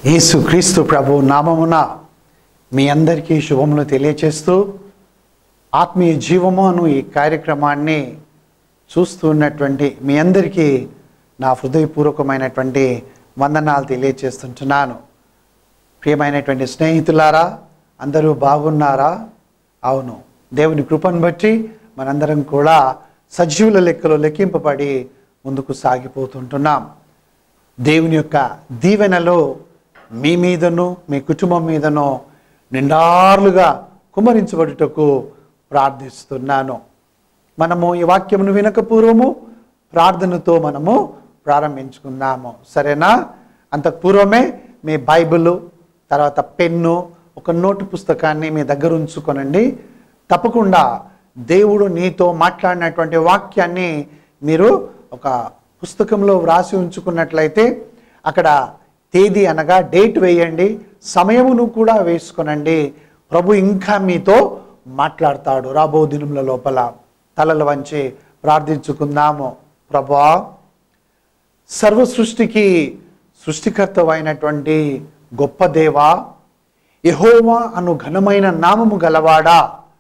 యేసు క్రీస్తు ప్రభు నామమున మీ అందరికీ శుభములు తెలియచేస్తూ ఆత్మీయ జీవము అను ఈ కార్యక్రమాన్ని చూస్తూ ఉన్నటువంటి మీ అందరికీ నా హృదయపూర్వకమైనటువంటి వందనాలు తెలియచేస్తుంటున్నాను ప్రియమైనటువంటి స్నేహితులారా అందరూ బాగున్నారా అవును దేవుని కృపను బట్టి మనందరం కూడా సజీవుల లెక్కలో లెక్కింపబడి ముందుకు సాగిపోతుంటున్నాం దేవుని యొక్క దీవెనలో మీ మీదను మీ కుటుంబం మీదను నిండార్లుగా కుమరించబడుటకు ప్రార్థిస్తున్నాను మనము ఈ వాక్యమును వినక పూర్వము ప్రార్థనతో మనము ప్రారంభించుకుందాము సరేనా అంతకు పూర్వమే మీ బైబిల్ తర్వాత పెన్ను ఒక నోటు పుస్తకాన్ని మీ దగ్గర ఉంచుకొనండి తప్పకుండా దేవుడు నీతో మాట్లాడినటువంటి వాక్యాన్ని మీరు ఒక పుస్తకంలో వ్రాసి ఉంచుకున్నట్లయితే అక్కడ తేదీ అనగా డేట్ వేయండి సమయమును కూడా వేసుకొనండి ప్రభు ఇంకా మీతో మాట్లాడతాడు రాబో దినముల లోపల తలలు వంచి ప్రార్థించుకుందాము ప్రభా సర్వ సృష్టికి సృష్టికర్త అయినటువంటి గొప్ప దేవా యెహోవా అను ఘనమైన నామము గలవాడా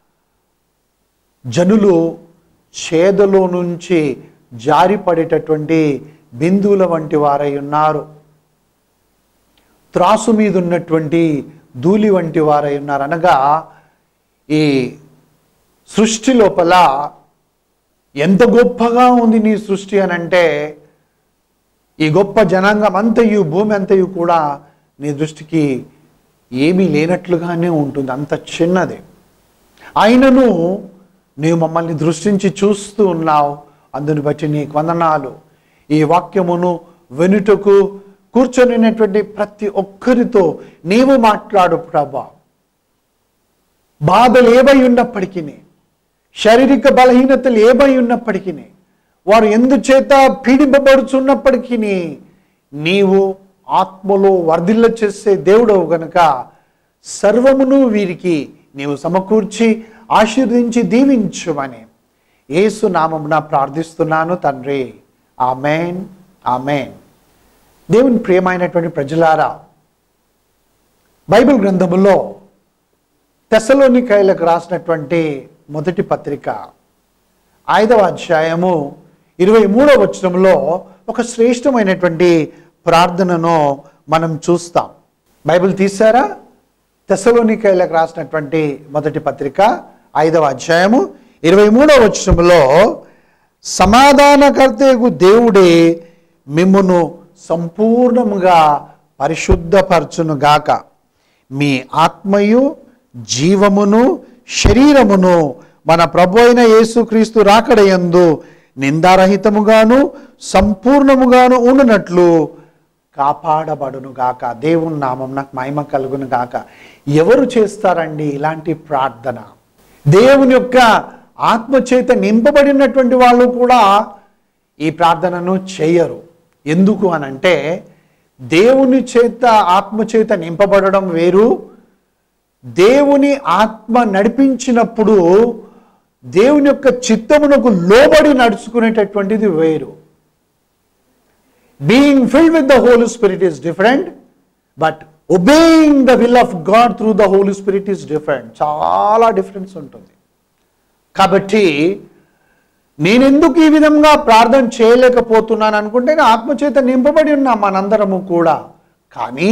జనులు చేదలో నుంచి జారిపడేటటువంటి బిందువుల వంటి వారై ఉన్నారు త్రాసు మీద ఉన్నటువంటి ధూళి వంటి వారై ఉన్నారు అనగా ఈ సృష్టి లోపల ఎంత గొప్పగా ఉంది నీ సృష్టి అని అంటే ఈ గొప్ప జనాంగం అంతయు భూమి అంతయు కూడా నీ దృష్టికి ఏమీ లేనట్లుగానే ఉంటుంది అంత చిన్నది అయినను నీవు మమ్మల్ని దృష్టించి చూస్తూ ఉన్నావు అందుని బట్టి నీకు వందనాలు ఈ వాక్యమును వెనుటకు కూర్చొనినటువంటి ప్రతి ఒక్కరితో నీవు మాట్లాడు ప్రభా బాధలు ఏవై ఉన్నప్పటికీ శారీరక బలహీనతలు ఏవై ఉన్నప్పటికీ వారు ఎందుచేత పీడింపబడుచున్నప్పటికీ నీవు ఆత్మలో వర్ధిల్ల చేసే దేవుడవు గనుక సర్వమును వీరికి నీవు సమకూర్చి ఆశీర్వదించి దీవించుమని యేసు నామమున ప్రార్థిస్తున్నాను తండ్రి ఆమెన్ ఆమెన్ దేవుని ప్రియమైనటువంటి ప్రజలారా బైబిల్ గ్రంథములో తెసలోనికాయలకు రాసినటువంటి మొదటి పత్రిక ఐదవ అధ్యాయము ఇరవై మూడవ వచనంలో ఒక శ్రేష్టమైనటువంటి ప్రార్థనను మనం చూస్తాం బైబిల్ తీసారా తెసలోనికాయలకు రాసినటువంటి మొదటి పత్రిక ఐదవ అధ్యాయము ఇరవై మూడవ వచనంలో సమాధానకర్తకు దేవుడే మిమ్మును సంపూర్ణముగా పరిశుద్ధపరచునుగాక మీ ఆత్మయు జీవమును శరీరమును మన ప్రభు అయిన యేసుక్రీస్తు రాకడయందు నిందారహితముగాను సంపూర్ణముగాను ఉండునట్లు కాపాడబడును గాక దేవుని నామం నాకు మహిమ కలుగును గాక ఎవరు చేస్తారండి ఇలాంటి ప్రార్థన దేవుని యొక్క ఆత్మచేత నింపబడినటువంటి వాళ్ళు కూడా ఈ ప్రార్థనను చేయరు ఎందుకు అనంటే దేవుని చేత ఆత్మచేత నింపబడడం వేరు దేవుని ఆత్మ నడిపించినప్పుడు దేవుని యొక్క చిత్తమునకు లోబడి నడుచుకునేటటువంటిది వేరు being filled with the Holy Spirit is different but obeying the will of God through the Holy Spirit is different చాలా డిఫరెన్స్ ఉంటుంది కాబట్టి నేనెందుకు ఈ విధంగా ప్రార్థన చేయలేకపోతున్నాను అనుకుంటే నేను ఆత్మచేత నింపబడి ఉన్నా మనందరము కూడా కానీ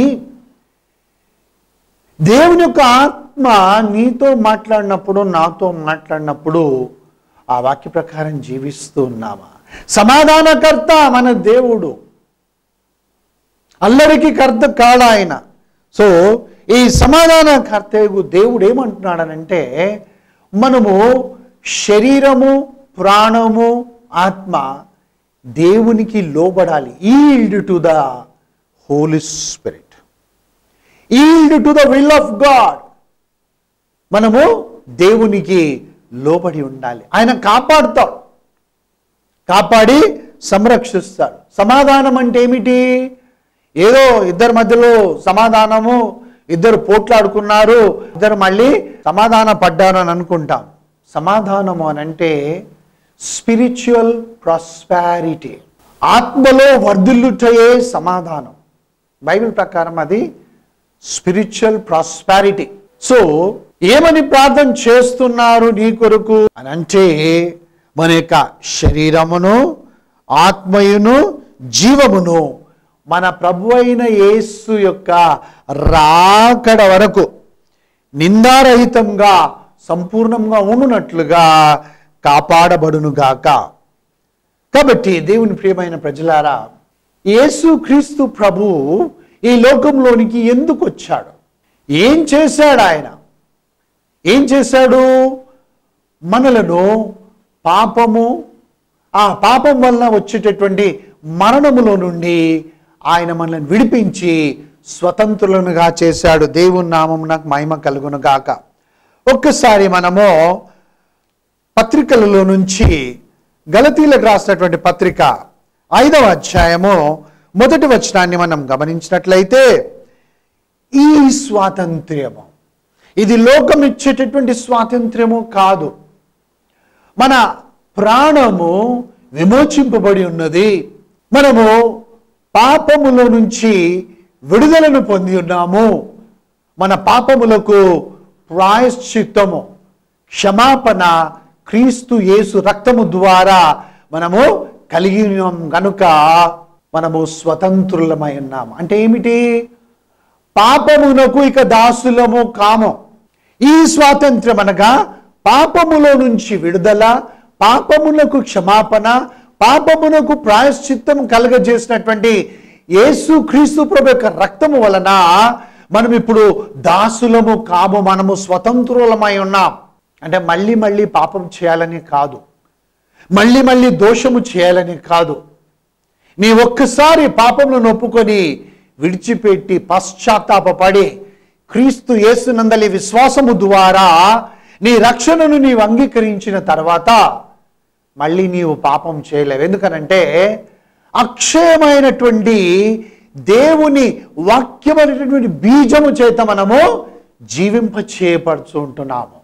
దేవుని యొక్క ఆత్మ నీతో మాట్లాడినప్పుడు నాతో మాట్లాడినప్పుడు ఆ వాక్య ప్రకారం జీవిస్తూ ఉన్నామా సమాధానకర్త మన దేవుడు అల్లరికి కర్త కాడ ఆయన సో ఈ సమాధానకర్తకు దేవుడు ఏమంటున్నాడనంటే మనము శరీరము ప్రాణము ఆత్మ దేవునికి లోబడాలి yield to the Holy Spirit yield to the will of God మనము దేవునికి లోబడి ఉండాలి ఆయన కాపాడుతాడు కాపాడి సంరక్షిస్తాడు సమాధానం అంటే ఏమిటి ఏదో ఇద్దరి మధ్యలో సమాధానము ఇద్దరు పోట్లాడుకున్నారు ఇద్దరు మళ్ళీ సమాధాన పడ్డారు అని అనుకుంటాం సమాధానము అని అంటే స్పిరిచువల్ ప్రాస్పారిటీ ఆత్మలో వర్ధిల్లుటయే సమాధానం బైబిల్ ప్రకారం అది స్పిరిచువల్ ప్రాస్పారిటీ సో ఏమని ప్రార్థన చేస్తున్నారు నీ కొరకు అని అంటే మన యొక్క శరీరమును ఆత్మయును జీవమును మన ప్రభు అయిన యేసు యొక్క రాకడ వరకు నిందారహితంగా సంపూర్ణంగా ఉండునట్లుగా కాపాడబడునుగాక కాబట్టి దేవుని ప్రియమైన ప్రజలారా యేసు క్రీస్తు ప్రభు ఈ లోకంలోనికి ఎందుకు వచ్చాడు ఏం చేశాడు ఆయన ఏం చేశాడు మనలను పాపము ఆ పాపం వలన వచ్చేటటువంటి మరణములో నుండి ఆయన మనల్ని విడిపించి స్వతంత్రులనుగా చేశాడు దేవుని నామం నాకు మహిమ కలుగును గాక ఒక్కసారి మనము పత్రికలలో నుంచి గలతీలకు రాసినటువంటి పత్రిక ఐదవ అధ్యాయము మొదటి వచనాన్ని మనం గమనించినట్లయితే ఈ స్వాతంత్ర్యము ఇది లోకం ఇచ్చేటటువంటి స్వాతంత్ర్యము కాదు మన ప్రాణము విమోచింపబడి ఉన్నది మనము పాపములో నుంచి విడుదలను పొంది ఉన్నాము మన పాపములకు ప్రాయశ్చిత్తము క్షమాపణ క్రీస్తు యేసు రక్తము ద్వారా మనము కలిగి ఉన్నాం గనుక మనము స్వతంత్రులమై ఉన్నాము అంటే ఏమిటి పాపమునకు ఇక దాసులము కాము ఈ స్వాతంత్ర్యం అనగా పాపములో నుంచి విడుదల పాపమునకు క్షమాపణ పాపమునకు ప్రాయశ్చిత్తం కలగజేసినటువంటి యేసు క్రీస్తు ప్రభు యొక్క రక్తము వలన మనం ఇప్పుడు దాసులము కాము మనము స్వతంత్రులమై ఉన్నాం అంటే మళ్ళీ మళ్ళీ పాపం చేయాలని కాదు మళ్ళీ మళ్ళీ దోషము చేయాలని కాదు నీ ఒక్కసారి పాపమును నొప్పుకొని విడిచిపెట్టి పశ్చాత్తాపడి క్రీస్తు యేసునందలి విశ్వాసము ద్వారా నీ రక్షణను నీవు అంగీకరించిన తర్వాత మళ్ళీ నీవు పాపం చేయలేవు ఎందుకనంటే అక్షయమైనటువంటి దేవుని వాక్యమైనటువంటి బీజము చేత మనము జీవింప చేయబడుతూ ఉంటున్నాము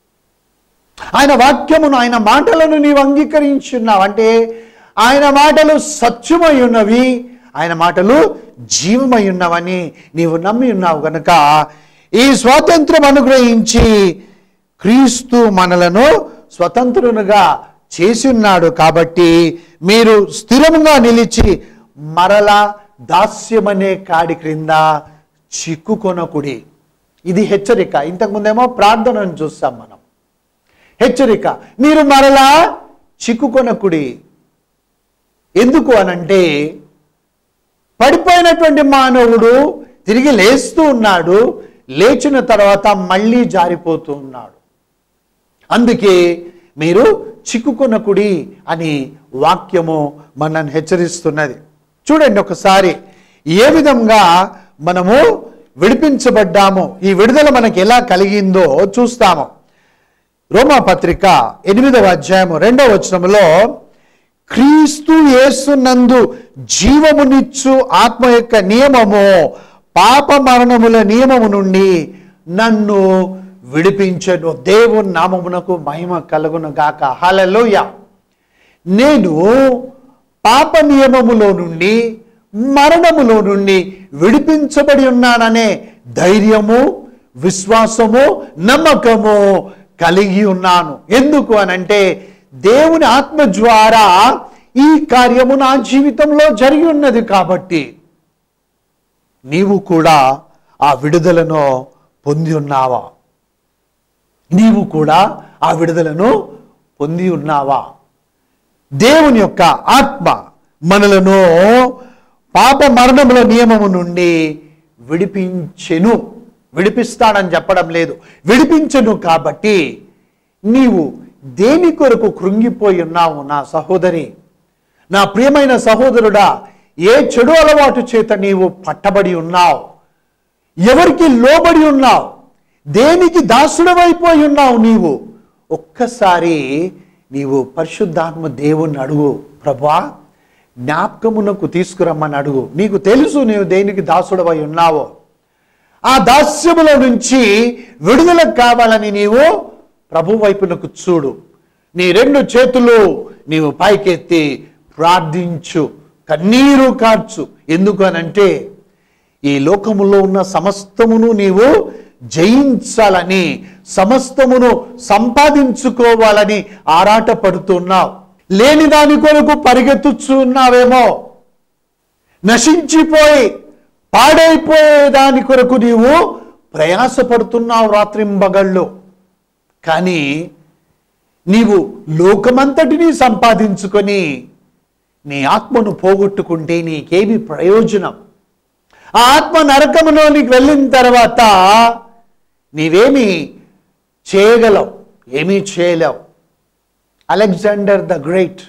ఆయన వాక్యమును ఆయన మాటలను నీవు అంగీకరించున్నావు అంటే ఆయన మాటలు సత్యమై ఉన్నవి ఆయన మాటలు జీవమై ఉన్నవని నీవు నమ్మి ఉన్నావు కనుక ఈ స్వాతంత్రం అనుగ్రహించి క్రీస్తు మనలను స్వతంత్రునుగా చేసి ఉన్నాడు కాబట్టి మీరు స్థిరముగా నిలిచి మరల దాస్యమనే కాడి క్రింద చిక్కుకొనకుడి ఇది హెచ్చరిక ఇంతకుముందేమో ప్రార్థనను చూస్తాం మనం హెచ్చరిక మీరు మరలా చిక్కుకొనకుడి ఎందుకు అనంటే పడిపోయినటువంటి మానవుడు తిరిగి లేస్తూ ఉన్నాడు లేచిన తర్వాత మళ్ళీ జారిపోతూ ఉన్నాడు అందుకే మీరు చిక్కుకొనకుడి అని వాక్యము మనల్ని హెచ్చరిస్తున్నది చూడండి ఒకసారి ఏ విధంగా మనము విడిపించబడ్డాము ఈ విడుదల మనకి ఎలా కలిగిందో చూస్తాము రోమా పత్రిక ఎనిమిదవ అధ్యాయము రెండవ వచనములో క్రీస్తు యేసునందు జీవమునిచ్చు ఆత్మ యొక్క నియమము పాప మరణముల నియమము నుండి నన్ను విడిపించను దేవుని నామమునకు మహిమ కలుగును గాక హలలోయ నేను పాప నియమములో నుండి మరణములో నుండి విడిపించబడి ఉన్నాననే ధైర్యము విశ్వాసము నమ్మకము కలిగి ఉన్నాను ఎందుకు అనంటే దేవుని ఆత్మ ద్వారా ఈ కార్యము నా జీవితంలో జరిగి ఉన్నది కాబట్టి నీవు కూడా ఆ విడుదలను పొంది ఉన్నావా నీవు కూడా ఆ విడుదలను పొంది ఉన్నావా దేవుని యొక్క ఆత్మ మనలను పాప మరణముల నియమము నుండి విడిపించెను విడిపిస్తాడని చెప్పడం లేదు విడిపించను కాబట్టి నీవు దేని కొరకు కృంగిపోయి ఉన్నావు నా సహోదరి నా ప్రియమైన సహోదరుడా ఏ చెడు అలవాటు చేత నీవు పట్టబడి ఉన్నావు ఎవరికి లోబడి ఉన్నావు దేనికి దాసుడమైపోయి ఉన్నావు నీవు ఒక్కసారి నీవు పరిశుద్ధాత్మ దేవుణ్ణి అడుగు ప్రభా జ్ఞాపకమునకు తీసుకురమ్మని అడుగు నీకు తెలుసు నీవు దేనికి దాసుడవై ఉన్నావో ఆ దాస్యముల నుంచి విడుదల కావాలని నీవు ప్రభు వైపునకు చూడు నీ రెండు చేతులు నీవు పైకెత్తి ప్రార్థించు కన్నీరు కార్చు ఎందుకు అనంటే ఈ లోకములో ఉన్న సమస్తమును నీవు జయించాలని సమస్తమును సంపాదించుకోవాలని ఆరాట పడుతున్నావు లేని దాని కొరకు పరిగెత్తుచున్నావేమో నశించిపోయి పాడైపోయే దాని కొరకు నీవు ప్రయాసపడుతున్నావు రాత్రింబగళ్ళు కానీ నీవు లోకమంతటినీ సంపాదించుకొని నీ ఆత్మను పోగొట్టుకుంటే నీకేమి ప్రయోజనం ఆ ఆత్మ నరకములోనికి వెళ్ళిన తర్వాత నీవేమి చేయగలవు ఏమీ చేయలేవు అలెగ్జాండర్ ద గ్రేట్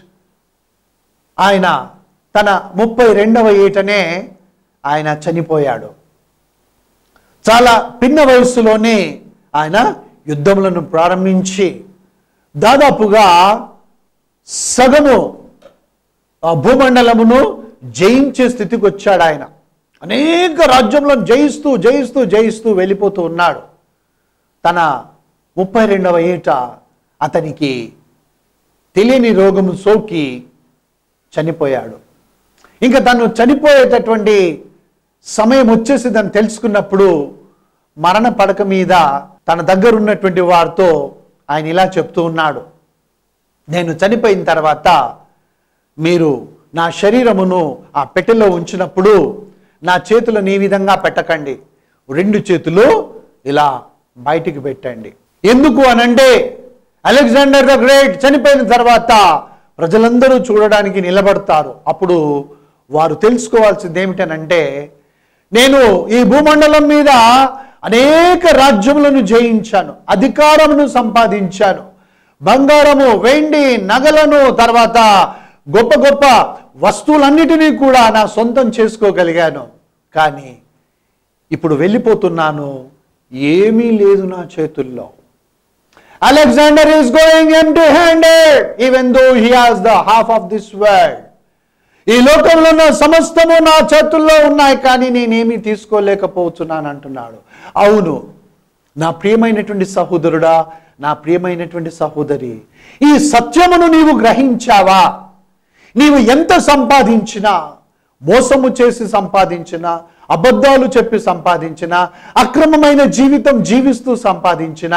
ఆయన తన ముప్పై రెండవ ఏటనే ఆయన చనిపోయాడు చాలా పిన్న వయస్సులోనే ఆయన యుద్ధములను ప్రారంభించి దాదాపుగా సగము ఆ భూమండలమును జయించే స్థితికి వచ్చాడు ఆయన అనేక రాజ్యములను జయిస్తూ జయిస్తూ జయిస్తూ వెళ్ళిపోతూ ఉన్నాడు తన ముప్పై రెండవ ఏట అతనికి తెలియని రోగము సోకి చనిపోయాడు ఇంకా తను చనిపోయేటటువంటి సమయం వచ్చేసి దాన్ని తెలుసుకున్నప్పుడు మరణ పడక మీద తన దగ్గర ఉన్నటువంటి వారితో ఆయన ఇలా చెప్తూ ఉన్నాడు నేను చనిపోయిన తర్వాత మీరు నా శరీరమును ఆ పెట్టెలో ఉంచినప్పుడు నా చేతులను ఈ విధంగా పెట్టకండి రెండు చేతులు ఇలా బయటికి పెట్టండి ఎందుకు అనంటే అలెగ్జాండర్ ద గ్రేట్ చనిపోయిన తర్వాత ప్రజలందరూ చూడడానికి నిలబడతారు అప్పుడు వారు తెలుసుకోవాల్సింది ఏమిటనంటే నేను ఈ భూమండలం మీద అనేక రాజ్యములను జయించాను అధికారమును సంపాదించాను బంగారము వెండి నగలను తర్వాత గొప్ప గొప్ప వస్తువులన్నిటినీ కూడా నా సొంతం చేసుకోగలిగాను కానీ ఇప్పుడు వెళ్ళిపోతున్నాను ఏమీ లేదు నా చేతుల్లో Alexander is going empty handed even though he has the half of this world ఈ లోకంలో ఉన్న సమస్తము నా చేతుల్లో ఉన్నాయి కానీ నేనేమీ తీసుకోలేకపోతున్నాను అంటున్నాడు అవును నా ప్రియమైనటువంటి సహోదరుడా నా ప్రియమైనటువంటి సహోదరి ఈ సత్యమును నీవు గ్రహించావా నీవు ఎంత సంపాదించినా మోసము చేసి సంపాదించినా అబద్ధాలు చెప్పి సంపాదించినా అక్రమమైన జీవితం జీవిస్తూ సంపాదించినా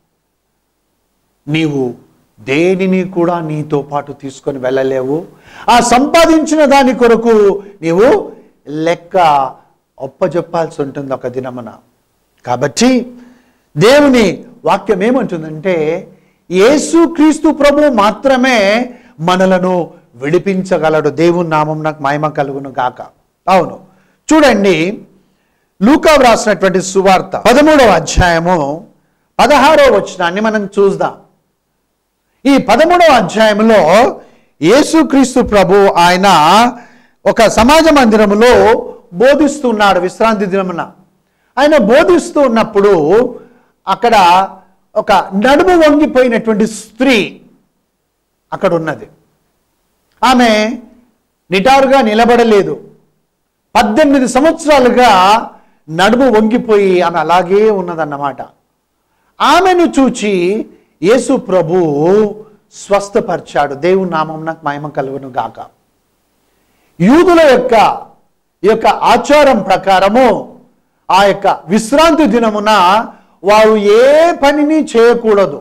నీవు దేనిని కూడా నీతో పాటు తీసుకొని వెళ్ళలేవు ఆ సంపాదించిన దాని కొరకు నీవు లెక్క ఒప్పజెప్పాల్సి ఉంటుంది ఒక దినమున కాబట్టి దేవుని వాక్యం ఏమంటుందంటే యేసుక్రీస్తు ప్రభు మాత్రమే మనలను విడిపించగలడు దేవుని నామం నాకు మహిమ కలుగును గాక అవును చూడండి లూకా వ్రాసినటువంటి సువార్త పదమూడవ అధ్యాయము పదహారవ వచనాన్ని మనం చూద్దాం ఈ పదమూడవ అధ్యాయంలో యేసుక్రీస్తు ప్రభు ఆయన ఒక సమాజ మందిరములో బోధిస్తున్నాడు విశ్రాంతి దినమున ఆయన బోధిస్తూ ఉన్నప్పుడు అక్కడ ఒక నడుము వంగిపోయినటువంటి స్త్రీ అక్కడ ఉన్నది ఆమె నిటారుగా నిలబడలేదు పద్దెనిమిది సంవత్సరాలుగా నడుము వంగిపోయి ఆమె అలాగే ఉన్నదన్నమాట ఆమెను చూచి యేసు ప్రభు స్వస్థపరిచాడు దేవుని నామం నాకు మహిమ కలుగును గాక యూదుల యొక్క ఈ యొక్క ఆచారం ప్రకారము ఆ యొక్క విశ్రాంతి దినమున వారు ఏ పనిని చేయకూడదు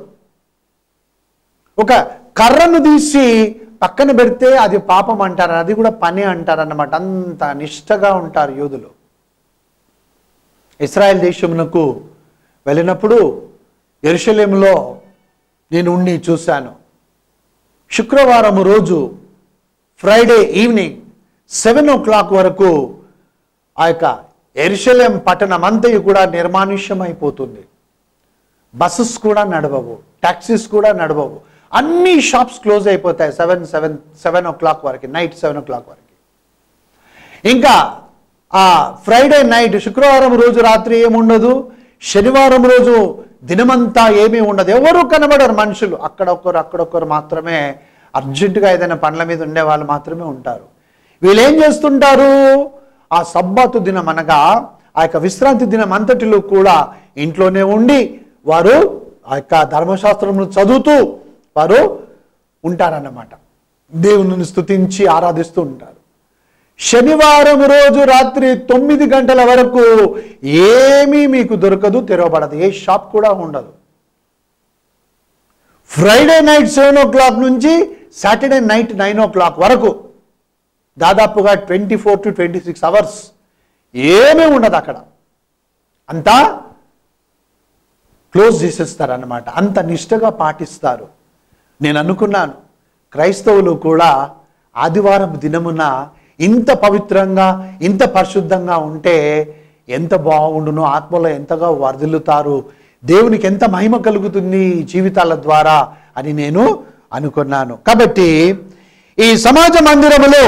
ఒక కర్రను తీసి పక్కన పెడితే అది పాపం అంటారు అది కూడా పని అంటారు అన్నమాట అంత నిష్టగా ఉంటారు యూదులు ఇస్రాయెల్ దేశమునకు వెళ్ళినప్పుడు ఎరుషలేములో నేను ఉండి చూశాను శుక్రవారం రోజు Friday evening seven o'clock వరకు ఆ యొక్క ఎరుషలేం పట్టణం అంతయు కూడా నిర్మానుష్యమైపోతుంది బస్సెస్ కూడా నడవవు టాక్సీస్ కూడా నడవవు అన్ని షాప్స్ క్లోజ్ అయిపోతాయి seven seven seven o'clock వరకు నైట్ సెవెన్ ఓ క్లాక్ వరకు ఇంకా ఆ ఫ్రైడే నైట్ శుక్రవారం రోజు రాత్రి ఏముండదు శనివారం రోజు దినమంతా ఏమీ ఉండదు ఎవరు కనబడరు మనుషులు అక్కడొక్కరు అక్కడొక్కరు మాత్రమే అర్జెంటుగా ఏదైనా పండ్ల మీద ఉండే వాళ్ళు మాత్రమే ఉంటారు వీళ్ళు ఏం చేస్తుంటారు ఆ సబ్బాతు దినం అనగా ఆ యొక్క విశ్రాంతి దినం అంతటిలో కూడా ఇంట్లోనే ఉండి వారు ఆ యొక్క ధర్మశాస్త్రమును చదువుతూ వారు ఉంటారన్నమాట దేవుని స్తుతించి ఆరాధిస్తూ ఉంటారు శనివారం రోజు రాత్రి తొమ్మిది గంటల వరకు ఏమీ మీకు దొరకదు తెరవబడదు ఏ షాప్ కూడా ఉండదు Friday night seven o'clock నుంచి Saturday night nine o'clock వరకు దాదాపుగా twenty four to twenty six hours ఏమీ ఉండదు అక్కడ అంతా క్లోజ్ చేసేస్తారన్నమాట అంత నిష్టగా పాటిస్తారు నేను అనుకున్నాను క్రైస్తవులు కూడా ఆదివారం దినమున ఇంత పవిత్రంగా ఇంత పరిశుద్ధంగా ఉంటే ఎంత బాగుండునో ఆత్మలో ఎంతగా వర్ధిల్లుతారు దేవునికి ఎంత మహిమ కలుగుతుంది ఈ జీవితాల ద్వారా అని నేను అనుకున్నాను కాబట్టి ఈ సమాజ మందిరములో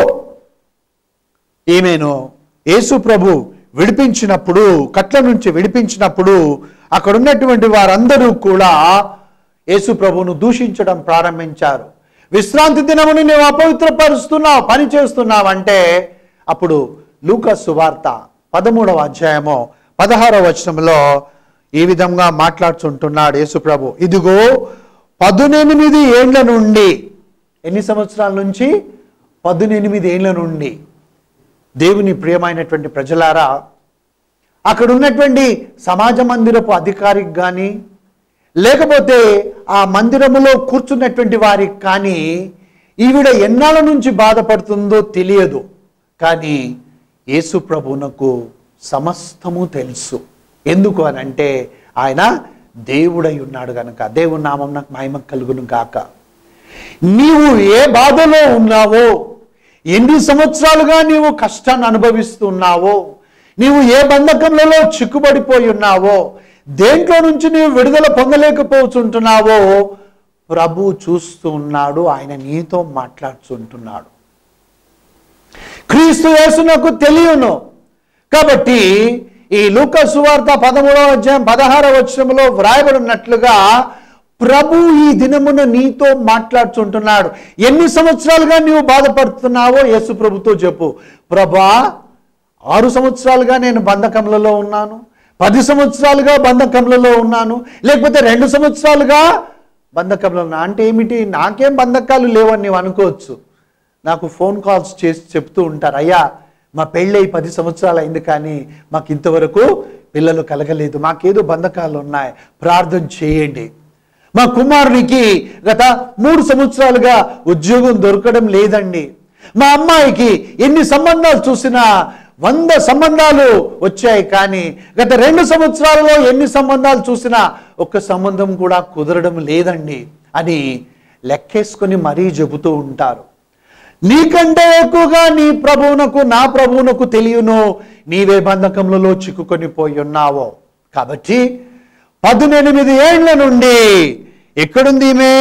ఈమెను యేసు ప్రభు విడిపించినప్పుడు కట్ల నుంచి విడిపించినప్పుడు అక్కడ ఉన్నటువంటి వారందరూ కూడా యేసు ప్రభువును దూషించడం ప్రారంభించారు విశ్రాంతి దినముని నువ్వు అపవిత్రపరుస్తున్నావు పని చేస్తున్నావు అంటే అప్పుడు లూకస్ సువార్త పదమూడవ అధ్యాయము పదహారవ వచనంలో ఈ విధంగా మాట్లాడుతుంటున్నాడు యేసు ప్రభు ఇదిగో పదునెనిమిది ఏండ్ల నుండి ఎన్ని సంవత్సరాల నుంచి పదునెనిమిది ఏండ్ల నుండి దేవుని ప్రియమైనటువంటి ప్రజలారా అక్కడ ఉన్నటువంటి సమాజ మందిరపు అధికారికి కానీ లేకపోతే ఆ మందిరములో కూర్చున్నటువంటి వారికి కానీ ఈవిడ ఎన్నాళ్ళ నుంచి బాధపడుతుందో తెలియదు కానీ యేసు ప్రభువునకు సమస్తము తెలుసు ఎందుకు అని అంటే ఆయన దేవుడై ఉన్నాడు గనక దేవుని నామం నాకు మహిమ కలుగును గాక నీవు ఏ బాధలో ఉన్నావో ఎన్ని సంవత్సరాలుగా నీవు కష్టాన్ని అనుభవిస్తున్నావో నీవు ఏ బంధకములలో చిక్కుబడిపోయి ఉన్నావో దేంట్లో నుంచి నీవు విడుదల పొందలేకపోతుంటున్నావో ప్రభు చూస్తూ ఉన్నాడు ఆయన నీతో మాట్లాడుతుంటున్నాడు క్రీస్తు యేసునకు తెలియను కాబట్టి ఈ లూక సువార్త పదమూడవ అధ్యాయం పదహారవ వచనంలో వ్రాయబడినట్లుగా ప్రభు ఈ దినమున నీతో మాట్లాడుతుంటున్నాడు ఎన్ని సంవత్సరాలుగా నీవు బాధపడుతున్నావో యేసు ప్రభుతో చెప్పు ప్రభా ఆరు సంవత్సరాలుగా నేను బంధకములలో ఉన్నాను పది సంవత్సరాలుగా బంధకములలో ఉన్నాను లేకపోతే రెండు సంవత్సరాలుగా బంధకంలో ఉన్నా అంటే ఏమిటి నాకేం బంధకాలు లేవని నీవు అనుకోవచ్చు నాకు ఫోన్ కాల్స్ చేసి చెప్తూ ఉంటారు అయ్యా మా పెళ్ళై పది సంవత్సరాలు అయింది కానీ మాకు ఇంతవరకు పిల్లలు కలగలేదు మాకేదో బంధకాలు ఉన్నాయి ప్రార్థన చేయండి మా కుమారునికి గత మూడు సంవత్సరాలుగా ఉద్యోగం దొరకడం లేదండి మా అమ్మాయికి ఎన్ని సంబంధాలు చూసినా వంద సంబంధాలు వచ్చాయి కానీ గత రెండు సంవత్సరాలలో ఎన్ని సంబంధాలు చూసినా ఒక్క సంబంధం కూడా కుదరడం లేదండి అని లెక్కేసుకొని మరీ చెబుతూ ఉంటారు నీకంటే ఎక్కువగా నీ ప్రభువునకు నా ప్రభువునకు తెలియను నీవే బంధకములలో చిక్కుకొని పోయి ఉన్నావో కాబట్టి పదునెనిమిది ఏండ్ల నుండి ఎక్కడుంది ఈమె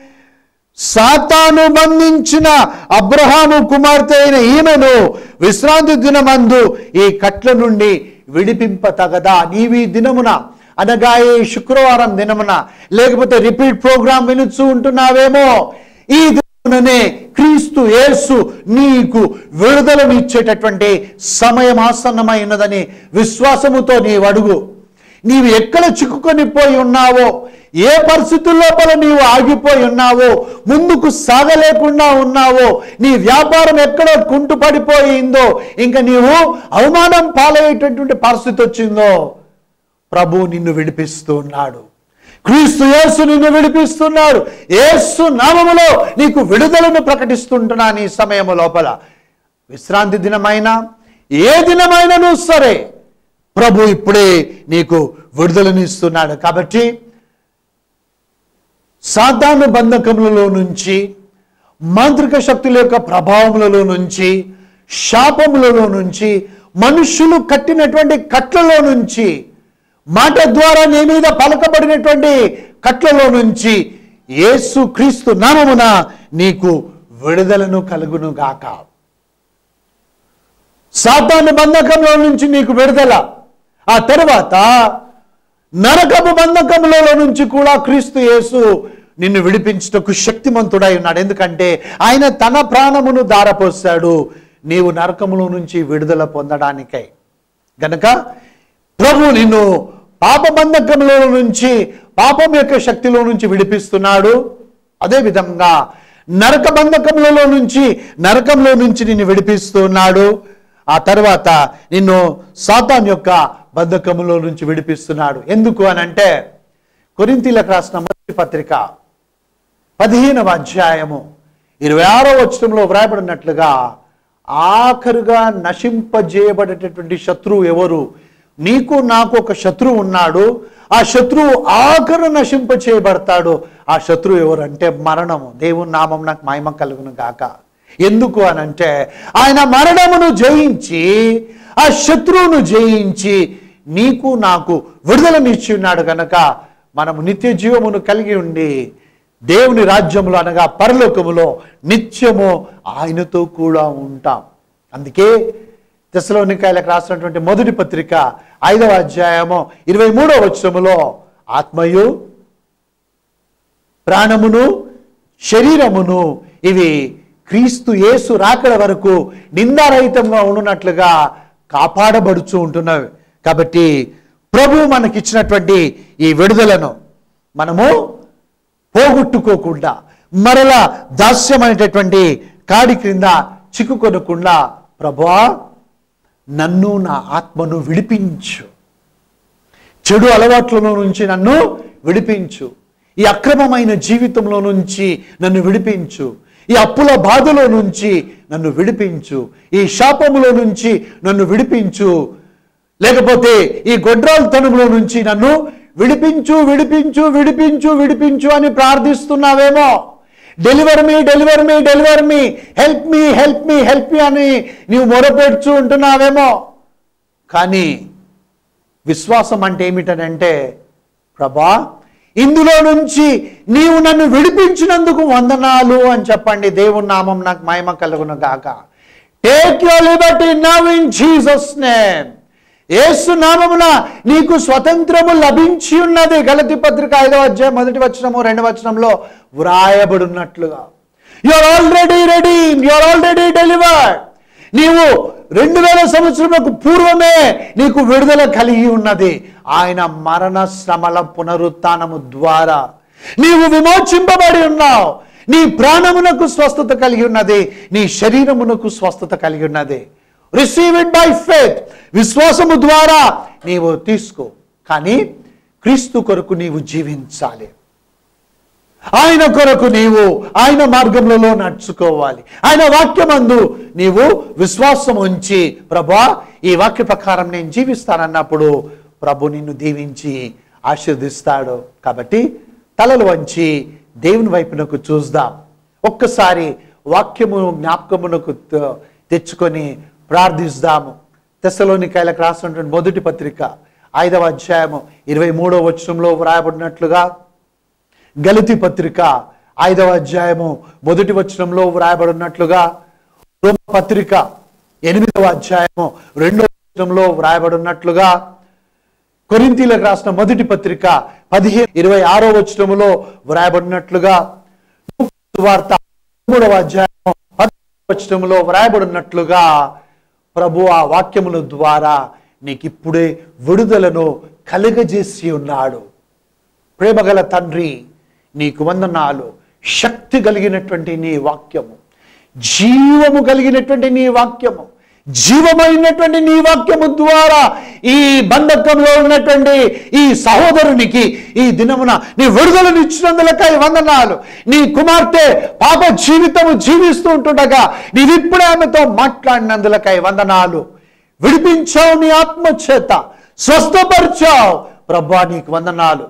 సాతాను బంధించిన అబ్రహాము కుమార్తె అయిన ఈమెను విశ్రాంతి దినమందు ఈ కట్ల నుండి విడిపింప తగదా నీవి దినమున అనగా ఈ శుక్రవారం దినమున లేకపోతే రిపీట్ ప్రోగ్రాం వినుచూ ఉంటున్నావేమో ఈ దినముననే క్రీస్తు యేసు నీకు విడుదలనిచ్చేటటువంటి సమయం ఆసన్నమై ఉన్నదని విశ్వాసముతో నీవు అడుగు నీవు ఎక్కడ చిక్కుకొని పోయి ఉన్నావో ఏ పరిస్థితుల లోపల నీవు ఆగిపోయి ఉన్నావో ముందుకు సాగలేకుండా ఉన్నావో నీ వ్యాపారం ఎక్కడ కుంటుపడిపోయిందో ఇంకా నీవు అవమానం పాలయ్యేటటువంటి పరిస్థితి వచ్చిందో ప్రభు నిన్ను విడిపిస్తూ ఉన్నాడు క్రీస్తు యేసు నిన్ను విడిపిస్తున్నాడు యేసు నామములో నీకు విడుదలను ప్రకటిస్తుంటున్నాను ఈ సమయము లోపల విశ్రాంతి దినమైనా ఏ దినమైనను సరే ప్రభు ఇప్పుడే నీకు విడుదలనిస్తున్నాడు కాబట్టి సాధారణ బంధకములలో నుంచి మాంత్రిక శక్తుల యొక్క ప్రభావములలో నుంచి శాపములలో నుంచి మనుషులు కట్టినటువంటి కట్లలో నుంచి మాట ద్వారా నీ మీద పలకబడినటువంటి కట్లలో నుంచి యేసు క్రీస్తు నామమున నీకు విడుదలను కలుగును గాక సాతాను బంధకంలో నుంచి నీకు విడుదల ఆ తరువాత నరకపు బంధకములలో నుంచి కూడా క్రీస్తు యేసు నిన్ను విడిపించుటకు శక్తిమంతుడై ఉన్నాడు ఎందుకంటే ఆయన తన ప్రాణమును దారపోసాడు నీవు నరకములో నుంచి విడుదల పొందడానికై గనక ప్రభు నిన్ను పాప బంధకములో నుంచి పాపం యొక్క శక్తిలో నుంచి విడిపిస్తున్నాడు అదే విధంగా నరక బంధకములలో నుంచి నరకంలో నుంచి నిన్ను విడిపిస్తున్నాడు ఆ తర్వాత నిన్ను సాతాన్ యొక్క బంధకములో నుంచి విడిపిస్తున్నాడు ఎందుకు అని అంటే కొరింతీలకు రాసిన మొదటి పత్రిక పదిహేనవ అధ్యాయము ఇరవై ఆరో వచనంలో వ్రాయబడినట్లుగా ఆఖరుగా నశింపజేయబడేటటువంటి శత్రువు ఎవరు నీకు నాకు ఒక శత్రువు ఉన్నాడు ఆ శత్రువు ఆఖరు నశింప చేయబడతాడు ఆ శత్రువు ఎవరు అంటే మరణము దేవుని నామం నాకు మహిమ కలుగును గాక ఎందుకు అనంటే ఆయన మరణమును జయించి ఆ శత్రువును జయించి నీకు నాకు విడుదలనిచ్చి ఉన్నాడు కనుక మనము నిత్య జీవమును కలిగి ఉండి దేవుని రాజ్యములో అనగా పరలోకములో నిత్యము ఆయనతో కూడా ఉంటాం అందుకే తెసలోనికాయలకు రాసినటువంటి మొదటి పత్రిక ఐదవ అధ్యాయము ఇరవై మూడవ వచనములో ఆత్మయు ప్రాణమును శరీరమును ఇవి క్రీస్తు యేసు రాకడ వరకు నిందారహితంగా ఉండునట్లుగా కాపాడబడుచు ఉంటున్నవి కాబట్టి ప్రభు మనకిచ్చినటువంటి ఈ విడుదలను మనము పోగొట్టుకోకుండా మరలా దాస్యమైనటువంటి కాడి క్రింద చిక్కుకొనకుండా ప్రభువా నన్ను నా ఆత్మను విడిపించు చెడు అలవాట్ల నుంచి నన్ను విడిపించు ఈ అక్రమమైన జీవితంలో నుంచి నన్ను విడిపించు ఈ అప్పుల బాధలో నుంచి నన్ను విడిపించు ఈ శాపములో నుంచి నన్ను విడిపించు లేకపోతే ఈ గొడ్రాలతనంలో నుంచి నన్ను విడిపించు విడిపించు విడిపించు విడిపించు అని ప్రార్థిస్తున్నావేమో deliver me deliver me deliver me help me help me help me అని నీవు మొరపెడుచు ఉంటున్నావేమో కానీ విశ్వాసం అంటే ఏమిటనంటే ప్రభా ఇందులో నుంచి నీవు నన్ను విడిపించినందుకు వందనాలు అని చెప్పండి దేవుని నామం నాకు మహిమ కలుగును గాక take your liberty now in Jesus name Yesu నామమున నీకు స్వతంత్రము లభించి ఉన్నది గలతి పత్రిక ఐదవ అధ్యాయం మొదటి వచనము రెండవ వచనంలో వ్రాయబడినట్లుగా you are already ready you are already delivered నీవు రెండు వేల సంవత్సరములకు పూర్వమే నీకు విడుదల కలిగి ఉన్నది ఆయన మరణ శ్రమల పునరుత్నము ద్వారా నీవు విమోచింపబడి ఉన్నావు నీ ప్రాణమునకు స్వస్థత కలిగి ఉన్నది నీ శరీరమునకు స్వస్థత కలిగి ఉన్నది రిసీవ్ ఇట్ బై ఫేత్ విశ్వాసము ద్వారా నీవు తీసుకో కానీ క్రీస్తు కొరకు నీవు జీవించాలి ఆయన కొరకు నీవు ఆయన మార్గంలో నడుచుకోవాలి ఆయన వాక్యమందు నీవు విశ్వాసం ఉంచి ప్రభా ఈ వాక్య ప్రకారం నేను జీవిస్తానన్నప్పుడు ప్రభు నిన్ను దీవించి ఆశీర్దిస్తాడు కాబట్టి తలలు వంచి దేవుని వైపునకు చూద్దాం ఒక్కసారి వాక్యము జ్ఞాపకమునకు త- తెచ్చుకొని ప్రార్థిస్తాము తెసలోనికాయలకు రాసినటువంటి మొదటి పత్రిక ఐదవ అధ్యాయము ఇరవై మూడవ వచనంలో వ్రాయబడినట్లుగా గలితి పత్రిక ఐదవ అధ్యాయము మొదటి వచనంలో వ్రాయబడినట్లుగా రోమ పత్రిక ఎనిమిదవ అధ్యాయము రెండవ వచనంలో వ్రాయబడినట్లుగా కొరింతీలకు రాసిన మొదటి పత్రిక పదిహేను ఇరవై ఆరో వచనములో వ్రాయబడినట్లుగా వార్త మూడవ అధ్యాయం పదవ వచనములో వ్రాయబడినట్లుగా ప్రభు ఆ వాక్యముల ద్వారా నీకు ఇప్పుడే విడుదలను కలుగజేసి ఉన్నాడు ప్రేమగల తండ్రి నీకు వందనాలు శక్తి కలిగినటువంటి నీ వాక్యము జీవము కలిగినటువంటి నీ వాక్యము జీవమైనటువంటి నీ వాక్యము ద్వారా ఈ బంధకంలో ఉన్నటువంటి ఈ సహోదరునికి ఈ దినమున నీ విడుదలనిచ్చినందులకై వందనాలు నీ కుమార్తె పాప జీవితము జీవిస్తూ ఉంటుండగా నీవిప్పుడే ఆమెతో మాట్లాడినందులకై వందనాలు విడిపించావు నీ ఆత్మ చేత స్వస్థపరిచావు ప్రభా నీకు వందనాలు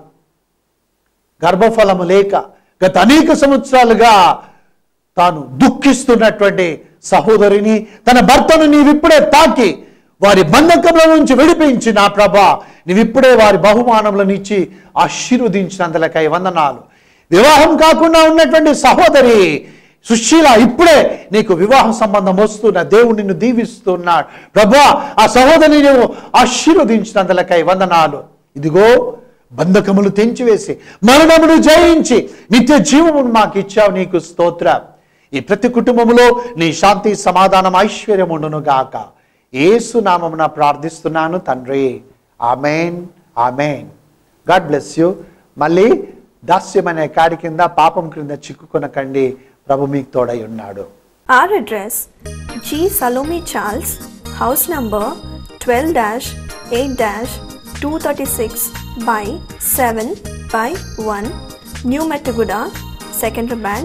గర్భఫలము లేక గత అనేక సంవత్సరాలుగా తాను దుఃఖిస్తున్నటువంటి సహోదరిని తన భర్తను నీవిప్పుడే తాకి వారి బంధకంలో నుంచి విడిపించి నా ప్రభా నీవిప్పుడే వారి బహుమానములను ఇచ్చి ఆశీర్వదించినందులకై వందనాలు వివాహం కాకుండా ఉన్నటువంటి సహోదరి సుశీల ఇప్పుడే నీకు వివాహ సంబంధం వస్తున్న దేవుడు నిన్ను దీవిస్తున్నాడు ప్రభా ఆ సహోదరిని నువ్వు ఆశీర్వదించినందులకై వందనాలు ఇదిగో బంధకములు తెంచివేసి మరణమును జయించి నిత్య జీవమును మాకు ఇచ్చావు నీకు స్తోత్ర ఈ ప్రతి కుటుంబములో నీ శాంతి సమాధానం ఐశ్వర్యం ఉండును గాక ఏసు నామమున ప్రార్థిస్తున్నాను తండ్రి amen amen God bless you మళ్ళీ దాస్యం అనే కాడి కింద పాపం క్రింద చిక్కుకొనకండి ప్రభు మీకు తోడై ఉన్నాడు Our address G. Salome Charles, house number 12 8 236 by 7 by 1, New Metaguda, Second Band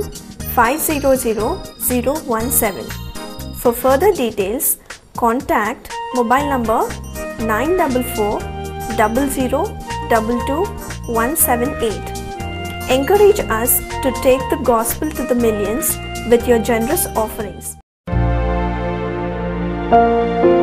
500017. For further details, contact mobile number 944 00 22 178. Encourage us to take the gospel to the millions with your generous offerings.